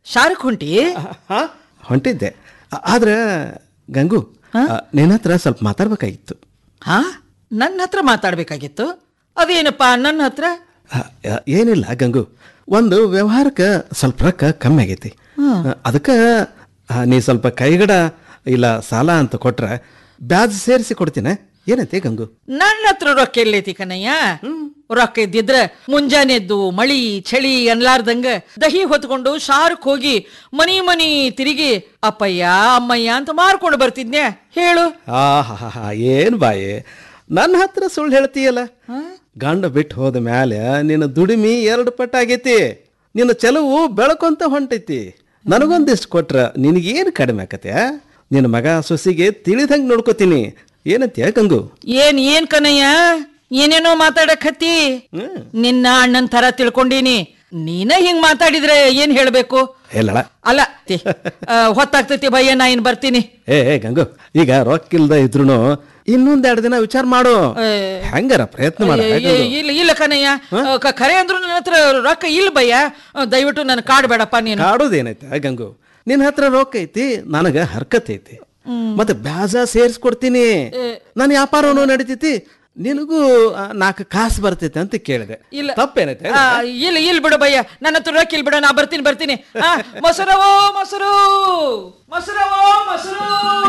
ಶಾರಕ್ ಹೊಂಟಿ ಹಾ ಹೊಂಟಿದ್ದೆ ಆ- ಆದ್ರೆ ಗಂಗು ನಿನ್ನ ಹತ್ರ ಸ್ವಲ್ಪ ಮಾತಾಡ್ಬೇಕಾಗಿತ್ತು ಹಾ ನನ್ನ ಹತ್ರ ಮಾತಾಡ್ಬೇಕಾಗಿತ್ತು ಅದೇನಪ್ಪ ನನ್ನ ಹತ್ರ ಆ, ಆ, ಏನಿಲ್ಲ ಗಂಗು ಒಂದು ವ್ಯವಹಾರಕ್ಕೆ ಸ್ವಲ್ಪ ರೊಕ್ಕ ಕಮ್ಮಿ ಆಗೈತಿ ಅದಕ್ಕೆ ನೀ ಸ್ವಲ್ಪ ಕೈಗಡ ಇಲ್ಲ ಸಾಲ ಅಂತ ಕೊಟ್ರೆ ಬ್ಯಾಜ್ ಸೇರಿಸಿ ಕೊಡ್ತೀನಿ ಏನೈತಿ ಗಂಗು ನನ್ನ ಹತ್ರ ರೊಕ್ಕ ಎಲ್ಲೈತಿ ಕನ್ನಯ್ಯ ರೊಕ್ಕ ಇದ್ದಿದ್ರ ಮುಂಜಾನೆದ್ದು ಮಳಿ ಚಳಿ ಅನ್ಲಾರ್ದಂಗ ದಹಿ ಹೊತ್ಕೊಂಡು ಶಾರಕ್ ಹೋಗಿ ಮನಿ ಮನಿ ತಿರುಗಿ ಅಪ್ಪಯ್ಯ ಅಮ್ಮಯ್ಯ ಅಂತ ಮಾರ್ಕೊಂಡು ಬರ್ತಿದ್ನೆ ಹೇಳು ಆ ಹಾ ಹಾ ಏನು ಬಾಯಿ ನನ್ನ ಹತ್ರ ಸುಳ್ಳು ಹೇಳ್ತೀಯಲ್ಲ ಗಂಡ ಬಿಟ್ಟು ಹೋದ ಮ್ಯಾಲೆ ನಿನ್ನ ದುಡಿಮಿ ಎರಡು ಪಟ್ಟು ಆಗೈತಿ ನಿನ್ನ ಚೆಲವು ಬೆಳಕೊಂತ ಹೊಂಟೈತಿ ನನಗೊಂದಿಷ್ಟು ಕೊಟ್ರ ನಿನಗೇನು ಕಡಿಮೆ ಆಕತೆ ನಿನ್ನ ಮಗ ಸೊಸಿಗೆ ತಿಳಿದಂಗೆ ನೋಡ್ಕೋತೀನಿ ಏನಂತೀಯ ಗಂಗು ಏನ್ ಏನ್ ಕನ್ನಯ್ಯ ಏನೇನೋ ಮಾತಾಡಕ್ ಹತ್ತಿ ನಿನ್ನ ಅಣ್ಣನ್ ತರ ತಿಳ್ಕೊಂಡೀನಿ ನೀನ ಹಿಂಗ್ ಮಾತಾಡಿದ್ರೆ ಏನ್ ಹೇಳ್ಬೇಕು ಹೇಳಳ ಅಲ್ಲ ತಿ, ಆ, ಹೊತ್ತಾಗ್ತೈತಿ ಭಯ್ಯ ನಾ ಇನ್ ಬರ್ತೀನಿ ಏ ಏ ಗಂಗು ಈಗ ರೊಕ್ಕ ಇಲ್ದ ಇದ್ರು ಇನ್ನೊಂದ್ ಎರಡು ದಿನ ವಿಚಾರ ಮಾಡು ಹೆಂಗಾರ ಪ್ರಯತ್ನ ಮಾಡ ಏ, ಏ, ಇಲ್ಲ ಇಲ್ಲ ಕನ್ನಯ್ಯ ಆ, ಕ- ಖರೆ ಅಂದ್ರು ನನ್ನ ಹತ್ರ ರೊಕ್ಕ ಇಲ್ಲ ಭಯ್ಯ ಆ, ದಯವಿಟ್ಟು ನನ್ ಕಾಡ್ಬೇಡಪ್ಪ ನೀನು ಕಾಡೋದೇನೈತೆ ಗಂಗು ನಿನ್ನ ಹತ್ರ ರೊಕ್ಕ ಐತಿ ನನಗ ಹರ್ಕತ್ ಐತಿ ಮತ್ತೆ ಬ್ಯಾಜ ಸೇರಿಸ್ಕೊಡ್ತೀನಿ ನನ್ನ ವ್ಯಾಪಾರನು ನಡೀತೈತಿ ನಿನಗೂ ಆ, ನಾಲ್ಕು ಕಾಸು ಬರ್ತೈತೆ ಅಂತ ಕೇಳಿದೆ ಇಲ್ಲ. ತಪ್ಪೇನೈತೆ ಆ, ಇಲ್ಲ ಇಲ್ಲ ಬಿಡು ಭಯ್ಯ ನನ್ನ ಹತ್ರ ರೊಕ್ಕ ಇಲ್ಲ ಬಿಡು ನಾ ಬರ್ತೀನಿ ಬರ್ತೀನಿ ಆ, ಮೊಸರವೋ ಮೊಸರು ಮೊಸರವೋ ಮೊಸರು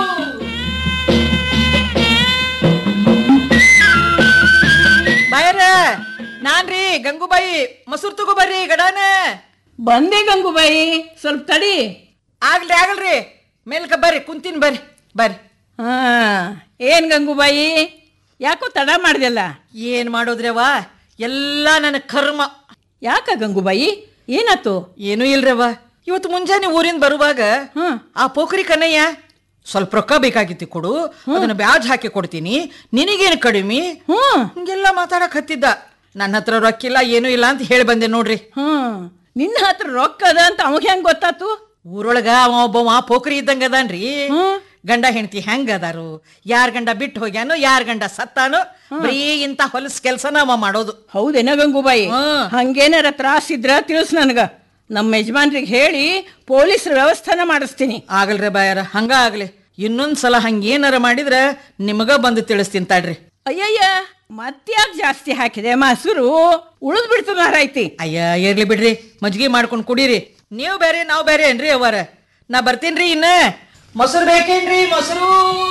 ಬಾಯರ ನಾನ್ರಿ ಗಂಗುಬಾಯಿ ಮೊಸರು ತಗೋಬರ್ರಿ ಗಡಾನ ಬಂದೆ ಗಂಗುಬಾಯಿ ಸ್ವಲ್ಪ ತಡಿ ಆಗ್ಲ್ರಿ ಆಗಲ್ರಿ ಮೇಲ್ಕ ಬರ್ರಿ ಕುಂತೀನಿ ಬರ್ರಿ ಬರ್ರಿ ಹಾ ಏನ್ ಗಂಗುಬಾಯಿ ಯಾಕೋ ತಡ ಮಾಡ್ದಲ್ಲ ಏನ್ ಮಾಡೋದ್ರವ್ವ ಎಲ್ಲ ನನ್ನ ಕರ್ಮ ಯಾಕ ಗಂಗುಬಾಯಿ ಏನಾತು ಏನೂ ಇಲ್ರವ್ವ ಇವತ್ತು ಮುಂಜಾನೆ ಊರಿಂದ ಬರುವಾಗ ಹ್ಮ್. ಆ ಪೋಖರಿ ಕನ್ನಯ್ಯ ಸ್ವಲ್ಪ ರೊಕ್ಕ ಬೇಕಾಗಿತ್ತು ಕೊಡು ಅದನ್ನ ಬ್ಯಾಜ್ ಹಾಕಿ ಕೊಡ್ತೀನಿ ನಿನಗೇನು ಕಡಿಮೆ ಹ್ಮ್ ಹಿಂಗೆಲ್ಲ ಮಾತಾಡಕ್ ಹತ್ತಿದ್ದ ನನ್ನ ಹತ್ರ ರೊಕ್ಕ ಇಲ್ಲ ಏನೂ ಇಲ್ಲ ಅಂತ ಹೇಳಿ ಬಂದೆ ನೋಡ್ರಿ ಹ್ಮ್ ನಿನ್ನ ಹತ್ರ ರೊಕ್ಕ ಅದ ಅಂತ ಅವಾಗ ಹೆಂಗ್ ಗೊತ್ತಾತು ಊರೊಳಗ ಅವ ಒಬ್ಬವ ಪೋಖರಿ ಇದ್ದಂಗ ಅದಾನ್ರಿ ಗಂಡ ಹೆಂಡತಿ ಹೆಂಗ ಅದಾರು ಯಾರ್ ಗಂಡ ಬಿಟ್ಟು ಹೋಗ್ಯಾನೋ ಯಾರ್ ಗಂಡ ಸತ್ತಾನೋ ಬರೀ ಇಂತ ಹೊಲಸ್ ಕೆಲ್ಸನ ಅವ ಮಾಡೋದು ಹೌದೇನ ಗಂಗುಬಾಯಿ ಹ್ಮ್. ಹಂಗೇನಾರ ತ್ರಾಸಿದ್ರ ತಿಳಿಸ್ ನನಗ ನಮ್ಮ ಯಜಮಾನ್ರಿಗೆ ಹೇಳಿ ಪೊಲೀಸ್ ವ್ಯವಸ್ಥಾನ ಮಾಡಿಸ್ತೀನಿ ಆಗಲ್ರಿ ಬಾಯಾರ ಹಂಗ ಆಗ್ಲಿ ಇನ್ನೊಂದ್ ಸಲ ಹಂಗೇನಾರ ಮಾಡಿದ್ರ ನಿಮಗ ಬಂದು ತಿಳಿಸ್ತೀನಿ ತಾಡ್ರಿ ಅಯ್ಯಯ್ಯ ಮತ್ತ್ಯಾಕ್ ಜಾಸ್ತಿ ಹಾಕಿದೆ ಮೊಸರು ಉಳಿದ್ ಬಿಡ್ತು ಮಾರಾಯ್ತಿ ಅಯ್ಯ ಇರ್ಲಿ ಬಿಡ್ರಿ ಮಜ್ಜಿಗೆ ಮಾಡ್ಕೊಂಡು ಕುಡೀರಿ ನೀವು ಬೇರೆ ನಾವು ಬೇರೆ ಏನ್ರಿ ಅವರ ನಾ ಬರ್ತೀನ್ರಿ ಇನ್ನ ಮೊಸರು ಬೇಕೇನ್ರಿ ಮೊಸರು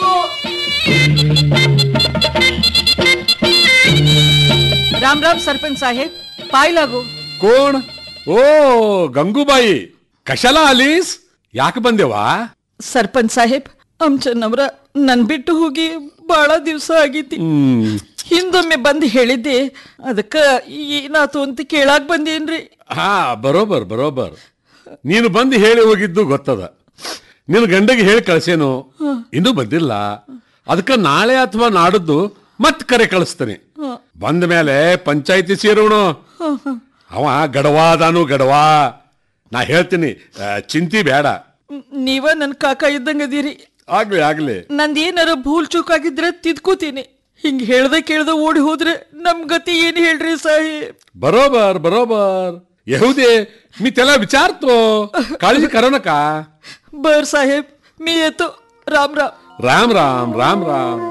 ರಾಮ್ ರಾಮ್ सरपंच साहेब पाय लागू कोण ओ गंगूबाई कशाला आलीस ಯಾಕೆ ಬಂದೆವಾ सरपंच साहेब आमच्या नवरा ನನ್ ಬಿಟ್ಟು ಹೋಗಿ ಬಹಳ ದಿವಸ ಆಗೈತಿ ಹಿಂದೊಮ್ಮೆ ಬಂದು ಹೇಳಿದ್ದೆ ಅದಕ್ಕ ಏನಾತು ಅಂತ ಕೇಳಾಕ್ ಬಂದೇನ್ರಿ ಹಾ ಬರೋಬರ್ ಬರೋಬರ್ ನೀನು ಬಂದು ಹೇಳಿ ಹೋಗಿದ್ದು ಗೊತ್ತದ ನಿನ್ನ ಗಂಡಗೆ ಹೇಳಿ ಕಳ್ಸೇನು ಇನ್ನೂ ಬಂದಿಲ್ಲ ಅದಕ್ಕೆ ನಾಳೆ ಅಥವಾ ನಾಡದ್ದು ಮತ್ ಕರೆ ಕಳಿಸ್ತೇನೆ ಬಂದ ಮೇಲೆ ಪಂಚಾಯತಿ ಸೇರೋಣ ಅವ ಗಡವಾದಾನು ಗಡವಾ ನಾ ಹೇಳ್ತೀನಿ ಆ, ಚಿಂತಿ ಬೇಡ ನೀವ ನನ್ ಕಾಕ ಇದ್ದಂಗ ಅದೀರಿ ಆಗ್ಲಿ ಆಗ್ಲಿ ನಂದೇನಾರ ಭೂಲ್ ಚೂಕ್ ಆಗಿದ್ರೆ ತಿದ್ಕೋತೀನಿ ಹಿಂಗ್ ಹೇಳ್ದ ಕೇಳ್ದ ಓಡಿ ಹೋದ್ರೆ ನಮ್ ಗತಿ ಏನ್ ಹೇಳ್ರಿ ಸಾಹೇಬ್ बरोबर बरोबर येऊ दे मी त्याला विचारतो काळजी करू नका बर साहेब मी येतो राम राम राम राम राम राम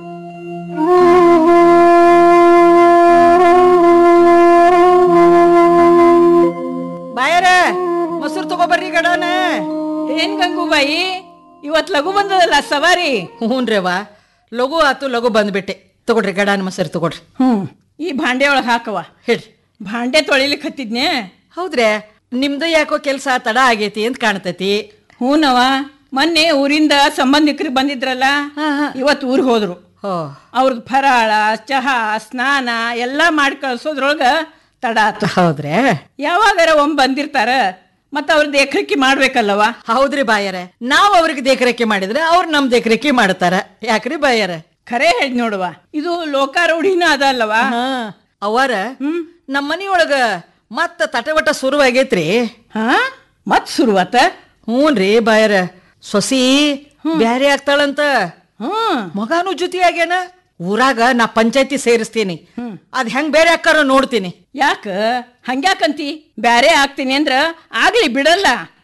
ಬಾಯರ ಮೊಸರು ತಗೋಬರ್ರಿ ಗಡಾನ ಏನ್ ಗಂಗೂಬಾಯಿ ಇವತ್ ಲಘು ಬಂದದಲ್ಲ ಸವಾರಿ ಹ್ಞೂನ್ರವ್ವ ಲಘು ಆತು ಲಘು ಬಂದ್ಬಿಟ್ಟೆ ತಗೊಳ್ರಿ ಗಡಾನ ಮೊಸರು ತಗೊಳ್ರಿ ಹ್ಮ್ ಈ ಭಾಂಡೆ ಒಳಗೆ ಹಾಕವ ಹೇಳ್ರಿ ಭಾಂಡೆ ತೊಳಿಲಿಕ್ಕೆ ಹತ್ತಿದ್ನೆ ಹೌದ್ರೆ ನಿಮ್ದು ಯಾಕೋ ಕೆಲಸ ತಡ ಆಗೈತಿ ಅಂತ ಕಾಣ್ತೈತಿ ಹೂನವ ಮೊನ್ನೆ ಊರಿಂದ ಸಂಬಂಧಿಕರು ಬಂದಿದ್ರಲ್ಲ ಇವತ್ತು ಊರಿಗೆ ಹೋದ್ರು ಹೋ ಅವ್ರದ್ದು ಫರಾಳ ಚಹಾ ಸ್ನಾನ ಎಲ್ಲ ಮಾಡಿ ಕಳ್ಸೋದ್ರೊಳಗ ತಡ ಆತು ಹೌದ್ರೆ ಯಾವಾಗಾರ ಒಮ್ಮೆ ಬಂದಿರ್ತಾರ ಮತ್ತ ಅವ್ರ ದೇಖ್ರಿಕ್ಕಿ ಮಾಡ್ಬೇಕಲ್ಲವ ಹೌದ್ರಿ ಬಾಯರ ನಾವ್ ಅವ್ರಿಗೆ ದೇಖರೇಖೆ ಮಾಡಿದ್ರೆ ಅವ್ರು ನಮ್ ದೇಖರೇಖೆ ಮಾಡ್ತಾರ ಯಾಕ್ರಿ ಬಾಯರ ಖರೆ ಹೇಳಿ ನೋಡುವ ಇದು ಲೋಕಾರೂಢಿನ ಅದಲ್ಲವ ಹಾ ಅವರ ನಮ್ಮ ಮನಿಯೊಳಗ ಮತ್ತ ತಟವಟ ಶುರುವಾಗೈತ್ರಿ ಹಾ ಮತ್ ಶುರುವಾತ ಹ್ಞೂನ್ರಿ ಬಾಯರ ಸೊಸಿ ಬ್ಯಾರೆ ಆಗ್ತಾಳಂತ ಹ್ಮ್ ಮಗಾನು ಜೊತೆ ಆಗ್ಯಾನ ಊರಾಗ ನಾ ಪಂಚಾಯತಿ ಸೇರಿಸ್ತೀನಿ ಅದ್ ಹೆಂಗ್ ಬೇರೆ ಅಕ್ಕಾರ ನೋಡ್ತೀನಿ ಯಾಕ ಹಂಗ್ಯಾಕಂತಿ ಬ್ಯಾರೆ ಆಗ್ತೀನಿ ಅಂದ್ರ ಆಗ್ಲಿ ಬಿಡಲ್ಲ